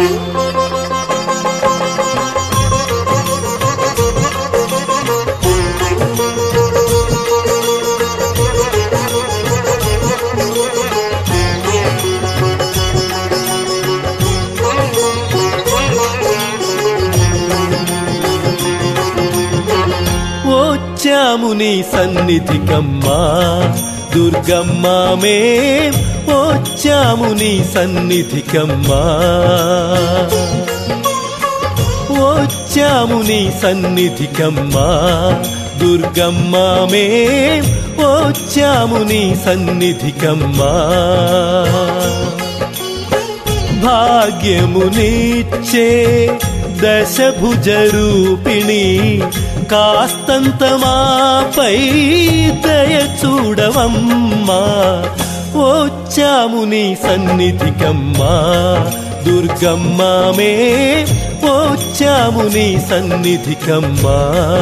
వచ్చాము నీ సన్నిధికమ్మా దుర్గమ్మ మేం వచ్చాము నీ సన్నిధికమ్మా వచ్చాము నీ సన్నిధికమ్మా దుర్గమ్మ మేం వచ్చాము నీ సన్నిధికమ్మా భాగ్యమునిచ్చే దశభుజ రూపిణి కాస్తంత మాపై దయ చూడవమ్మా వచ్చాము నీ సన్నిధికమ్మా దుర్గమ్మ మే వచ్చాము నీ సన్నిధికమ్మా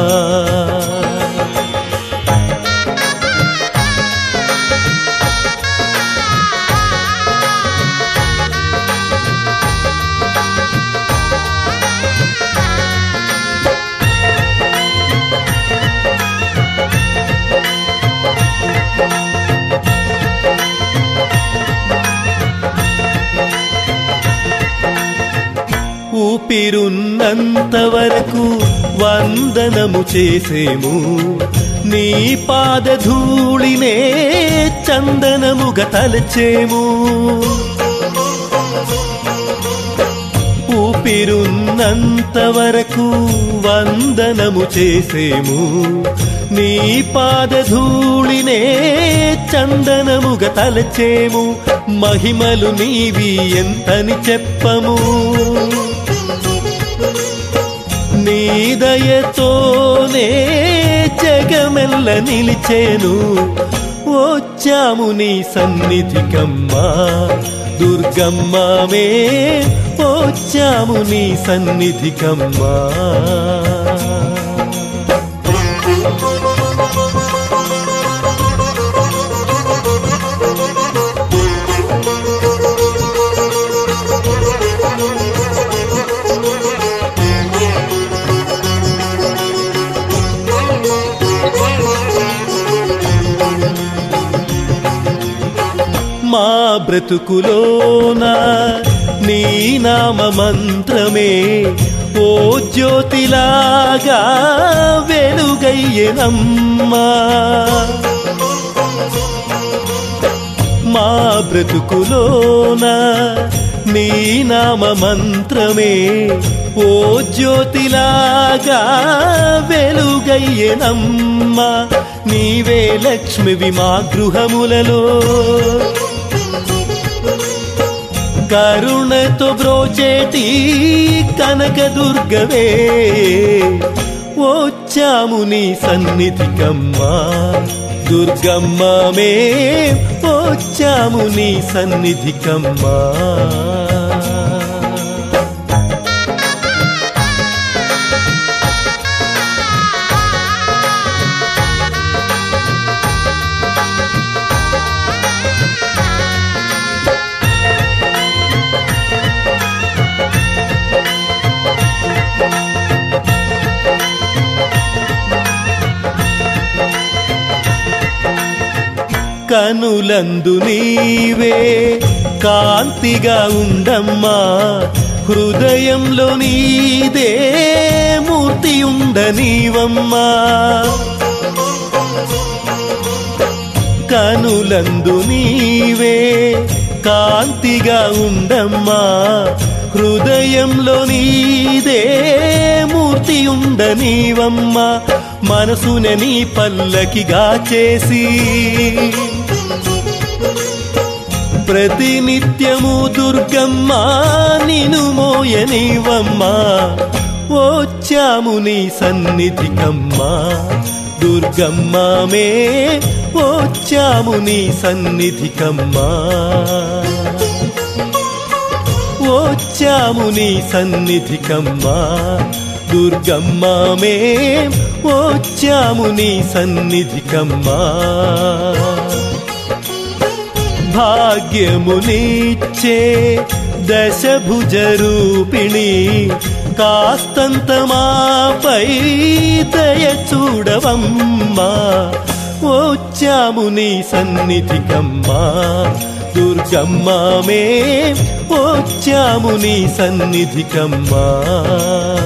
ఊపిరున్నంత వరకు వందనము చేసేము నీ పాదధూళినే చందనముగా తలచేము ఊపిరున్నంత వరకు వందనము చేసేము నీ పాదధూళినే చందనముగా తలచేము మహిమలు నీవి ఎంతని చెప్పము నీ దయతోనే జగమెల్ల నిలిచేను వచ్చాము నీ సన్నిధికమ్మా దుర్గమ్మ మే వచ్చాము నీ సన్నిధికమ్మా మా బ్రతుకులోన నీ నామ మంత్రమే ఓ జ్యోతిలాగా వెలుగయ్యనమ్మా మా బ్రతుకులోన నీ నామ మంత్రమే ఓ జ్యోతిలాగా వెలుగయ్యనమ్మా నీవే లక్ష్మివి మా గృహములలో కరుణతో బ్రోచేటి కనక దుర్గవే వచ్చాము నీ సన్నిధికమ్మా దుర్గమ్మ మే వచ్చాము నీ సన్నిధికమ్మా కనులందు నీవే కాంతిగా ఉండమ్మా హృదయంలో నీదే మూర్తి ఉండనీవమ్మా కనులందు నీవే కాంతిగా ఉండమ్మా హృదయంలో నీదే మూర్తి ఉండనీవమ్మా మనసునే నీ పల్లకిగా చేసి ప్రతినిత్యము దుర్గమ్మ నిను మోయనివమ్మా వచ్చాము నీ సన్నిధికమ్మా దుర్గమ్మ మే వచ్చాము నీ సన్నిధికమ్మా వచ్చాము నీ సన్నిధికమ్మా దుర్గమ్మ మే వచ్చాము నీ సన్నిధికమ్మా భాగ్యమునిచ్చే దశభుజ రూపిణి కాస్తంత మాపై దయ చూడవమ్మా వచ్చాము నీ సన్నిధికమ్మా దుర్గమ్మా మే వచ్చాము నీ సన్నిధికమ్మా